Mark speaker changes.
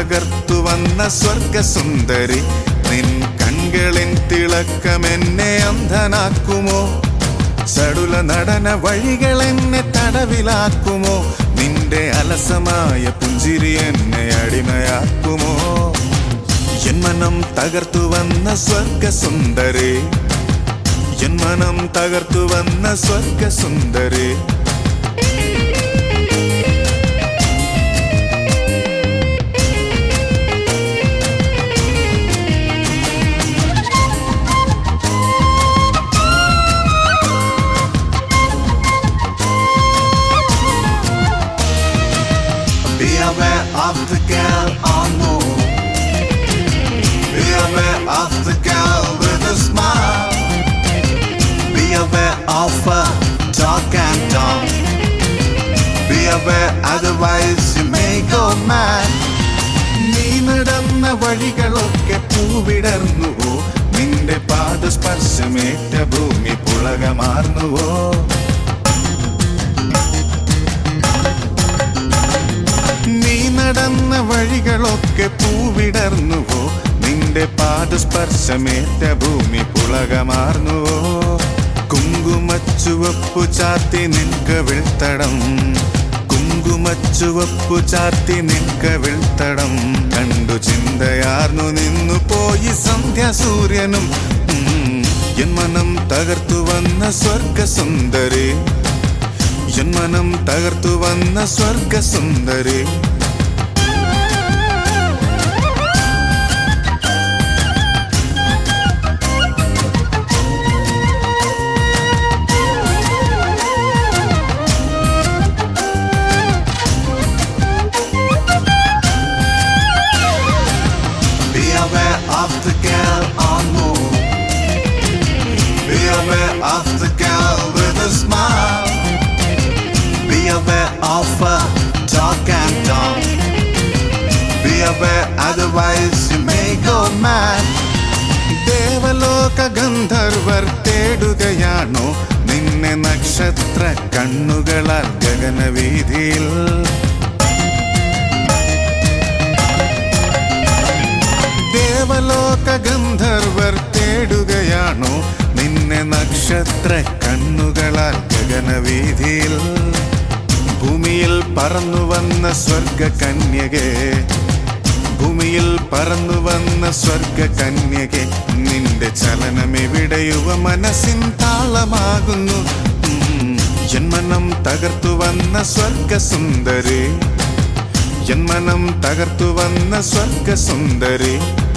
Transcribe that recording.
Speaker 1: തകർത്തു വന്ന സ്വർഗസുന്ദരി നിൻ കൺകളിൻ തിളക്കം എന്നെ അന്ധനാക്കുമോ ചടുല നടന വഴികൾ എന്നെ തടവിലാക്കുമോ നിന്റെ അലസമായ പുഞ്ചിരി എന്നെ അടിമയാക്കുമോ എൻ മനം തകർത്തു വന്ന സ്വർഗസുന്ദരി എൻ മനം തകർത്തു വന്ന സ്വർഗസുന്ദരി Be aware of the girl on move. Be aware of the girl with a smile. Be aware of her talk and talk. Be aware, otherwise you may go mad. നീ നടന്ന വഴികളൊക്കെ പൂവിടർന്നുവോ നിന്റെ പാദസ്പർശമേറ്റ ഭൂമി പുളകമാർന്നുവോ നീ നടന്ന വഴികളൊക്കെ പൂവിടർന്നുവോ നിന്റെ പാദസ്പർശമേറ്റ ഭൂമി പുളകമാർന്നുവോ കുങ്കുമച്ചുവപ്പു ചാത്തി നിൻകവിൾത്തടം കുങ്കുമച്ചുവപ്പു ചാത്തി നിൻകവിൾത്തടം കണ്ടു ചിന്തയാർന്നു നിന്നു പോയി സന്ധ്യാസൂര്യനും ഉം, എൻ മനം തകർത്തു വന്ന സ്വർഗസുന്ദരി എൻ മനം തകർത്തു വന്ന സ്വർഗസുന്ദരി Be aware of the girl on move. Be aware of the girl with a smile. Be aware of her talk and talk. Be aware, otherwise you may go mad. ദേവലോക ഗന്ധർവർ തേടുകയാണോ നിന്നെ നക്ഷത്ര കണ്ണുകളാൽ ഗഗനവീതിയിൽ ദേവലോക ഗന്ധർവർ തേടുകയാണോ നിന്നെ നക്ഷത്ര കണ്ണുകളാൽ ഗഗനവീതിയിൽ ഭൂമിയിൽ പറന്നു വന്ന സ്വർഗ കന്യകെ ഭൂമിയിൽ പറന്നു വന്ന സ്വർഗ കന്യകെ നിന്റെ ചലനം എവിടെയുവ മനസ്സിൻ താളമാകുന്നു ഉം, എൻ മനം തകർത്തു വന്ന സ്വർഗസുന്ദരി എൻ മനം തകർത്തു വന്ന സ്വർഗസുന്ദരി